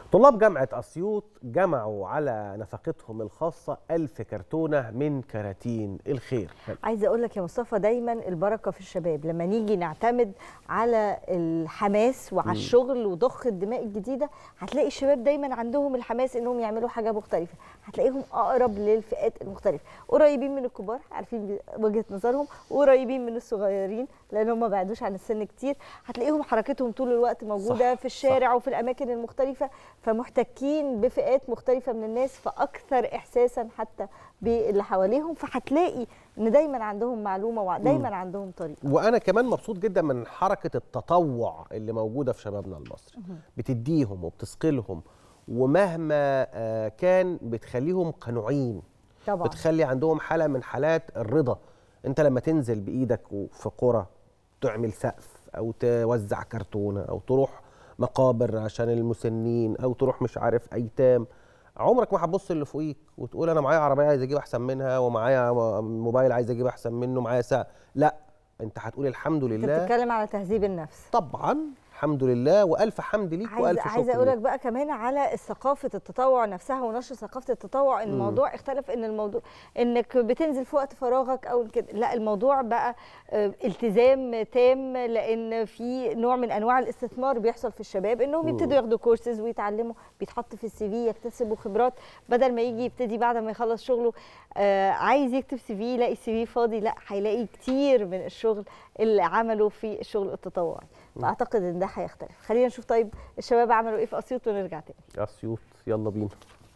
طلاب جامعة أسيوط جمعوا على نفقتهم الخاصة ألف كرتونة من كراتين الخير عايزه اقول لك يا مصطفى دايما البركه في الشباب لما نيجي نعتمد على الحماس وعلى الشغل وضخ الدماء الجديده هتلاقي الشباب دايما عندهم الحماس انهم يعملوا حاجه مختلفه هتلاقيهم اقرب للفئات المختلفه قريبين من الكبار عارفين وجهه نظرهم وقريبين من الصغيرين لان هم ما بعدوش عن السن كتير هتلاقيهم حركتهم طول الوقت موجوده صح، في الشارع وفي الاماكن المختلفه فمحتكين بفئات مختلفه من الناس فاكثر احساسا حتى باللي حواليهم فهتلاقي ان دايما عندهم معلومه ودايما عندهم طريقه وأنا كمان مبسوط جدا من حركة التطوع اللي موجودة في شبابنا المصري بتديهم وبتثقلهم ومهما آه، كان بتخليهم قنوعين طبعا بتخلي عندهم حالة من حالات الرضا انت لما تنزل بايدك في قرى تعمل سقف او توزع كرتونة او تروح مقابر عشان المسنين او تروح مش عارف ايتام عمرك ما هتبص اللي فوقيك وتقول انا معايا عربيه عايز اجيب احسن منها ومعايا موبايل عايز اجيب احسن منه معايا ساعه لا انت هتقول الحمد انت لله بتتكلم على تهذيب النفس طبعا الحمد لله والف حمد ليك عايزه والف شكر عايزه اقول لك ليك. بقى كمان على ثقافه التطوع نفسها ونشر ثقافه التطوع ان الموضوع اختلف ان الموضوع انك بتنزل في وقت فراغك او كده لا الموضوع بقى آه، التزام تام لان في نوع من انواع الاستثمار بيحصل في الشباب انهم يبتدوا ياخدوا كورسز ويتعلموا بيتحط في السي في يكتسبوا خبرات بدل ما يجي يبتدي بعد ما يخلص شغله آه، عايز يكتب سي في يلاقي السي في فاضي لا هيلاقي كتير من الشغل اللي عمله في الشغل التطوعي فاعتقد ان ده هيختلف خلينا نشوف طيب الشباب عملوا ايه في اسيوط ونرجع تاني اسيوط يلا بينا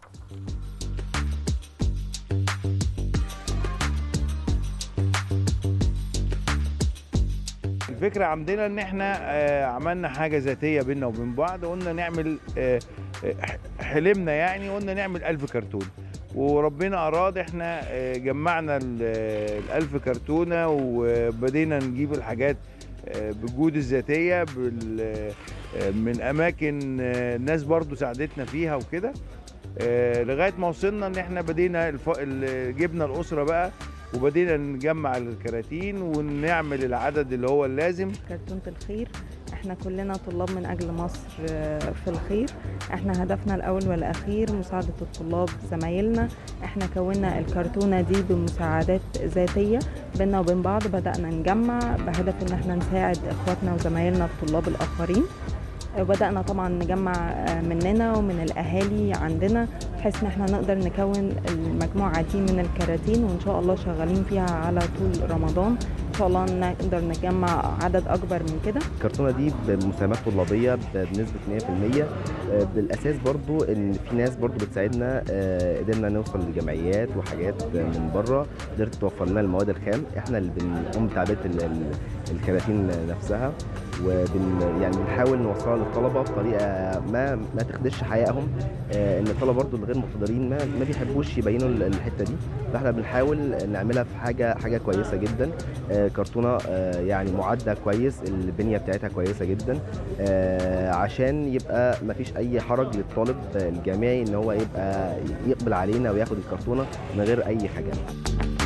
الفكرة عندنا ان احنا آه، عملنا حاجة ذاتية بينا وبين بعض قلنا نعمل آه، آه، حلمنا يعني قلنا نعمل ألف كرتون وربنا أراد احنا آه، جمعنا ال- آه، الألف كرتونة وبدينا نجيب الحاجات آه، بالجهود الذاتية بال- آه، من أماكن آه، الناس برضو ساعدتنا فيها وكده آه، لغاية ما وصلنا ان احنا بدينا الف... ال- جبنا الأسرة بقى وبدينا نجمع الكراتين ونعمل العدد اللي هو اللازم كرتونة الخير احنا كلنا طلاب من اجل مصر آه، في الخير احنا هدفنا الاول والاخير مساعدة الطلاب زمايلنا احنا كونا الكرتونة دي بمساعدات ذاتية بينا وبين بعض بدأنا نجمع بهدف ان احنا نساعد اخواتنا وزمايلنا الطلاب الاخرين آه، بدأنا طبعا نجمع آه، مننا ومن الاهالي عندنا بحيث ان احنا نقدر نكون المجموعة دي من الكراتين وان شاء الله شغالين فيها على طول رمضان ان شاء الله نقدر نجمع عدد اكبر من كده الكرتونه دي بمساهمات طلابيه بنسبه 100% آه، بالاساس برضو ان في ناس برضو بتساعدنا آه، قدرنا نوصل لجمعيات وحاجات من بره قدرت توفر لنا المواد الخام احنا اللي بنقوم بتعبئه ال- ال- الكراتين نفسها وبن يعني بنحاول نوصلها للطلبه بطريقه ما ما تخدش حيائهم آه، ان الطلبه برضو الغير مقتدرين ما ما بيحبوش يبينوا ال- الحته دي فاحنا بنحاول نعملها في حاجه حاجه كويسه جدا آه، كرتونه آه، يعني معده كويس البنيه بتاعتها كويسه جدا آه، عشان يبقى ما فيش اي حرج للطالب الجامعي ان هو يبقى يقبل علينا وياخد الكرتونه من غير اي حاجه